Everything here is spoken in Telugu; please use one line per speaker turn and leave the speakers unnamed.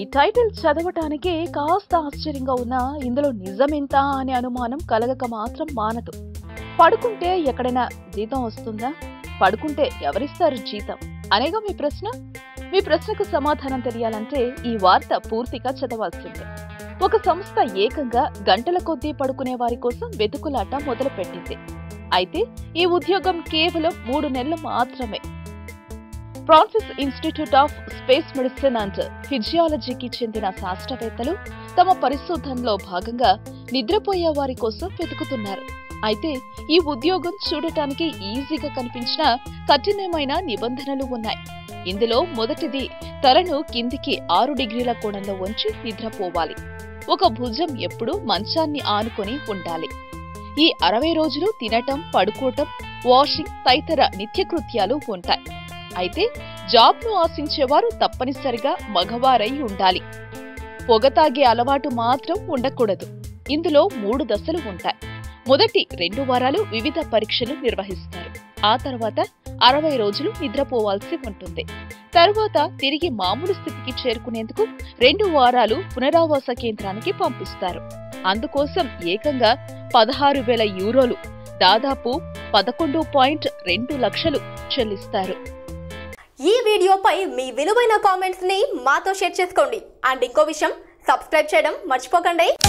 టైటిల్ చదవటానికి కాస్త ఆశ్చర్యంగా ఉన్నా ఇందులో నిజమెంత అనే అనుమానం కలగక మాత్రం మానదు పడుకుంటే ఎక్కడైనా జీతం వస్తుందా పడుకుంటే ఎవరిస్తారు జీతం అనేగా మీ ప్రశ్న మీ ప్రశ్నకు సమాధానం తెలియాలంటే ఈ వార్త పూర్తిగా చదవాల్సిందే ఒక సంస్థ ఏకంగా గంటల కొద్దీ పడుకునే వారి కోసం వెతుకులాట మొదలుపెట్టింది అయితే ఈ ఉద్యోగం కేవలం మూడు నెలలు మాత్రమే France's institute of space medicine and ఫిజియాలజీకి చెందిన శాస్త్రవేత్తలు తమ పరిశోధనలో భాగంగా నిద్రపోయే వారి కోసం వెతుకుతున్నారు అయితే ఈ ఉద్యోగం చూడటానికి ఈజీగా కనిపించిన కఠినమైన నిబంధనలు ఉన్నాయి ఇందులో మొదటిది తలను కిందికి ఆరు డిగ్రీల కోణంలో ఉంచి నిద్రపోవాలి ఒక భుజం ఎప్పుడూ మంచాన్ని ఆనుకొని ఉండాలి ఈ అరవై రోజులు తినటం పడుకోవటం వాషింగ్ తదితర నిత్యకృత్యాలు ఉంటాయి అయితే జాబ్ను ఆశించేవారు తప్పనిసరిగా మగవారై ఉండాలి పొగ తాగే అలవాటు మాత్రం ఉండకూడదు ఇందులో మూడు దశలు ఉంటాయి మొదటి రెండు వారాలు వివిధ పరీక్షలు నిర్వహిస్తారు ఆ తర్వాత అరవై రోజులు నిద్రపోవాల్సి ఉంటుంది తరువాత తిరిగి మామూలు స్థితికి చేరుకునేందుకు రెండు వారాలు పునరావాస కేంద్రానికి పంపిస్తారు అందుకోసం ఏకంగా పదహారు వేల యూరోలు దాదాపు పదకొండు పాయింట్ రెండు లక్షలు చెల్లిస్తారు
ఈ వీడియోపై మీ విలువైన కామెంట్స్ ని మాతో షేర్ చేసుకోండి అండ్ ఇంకో విషయం సబ్స్క్రైబ్ చేయడం మర్చిపోకండి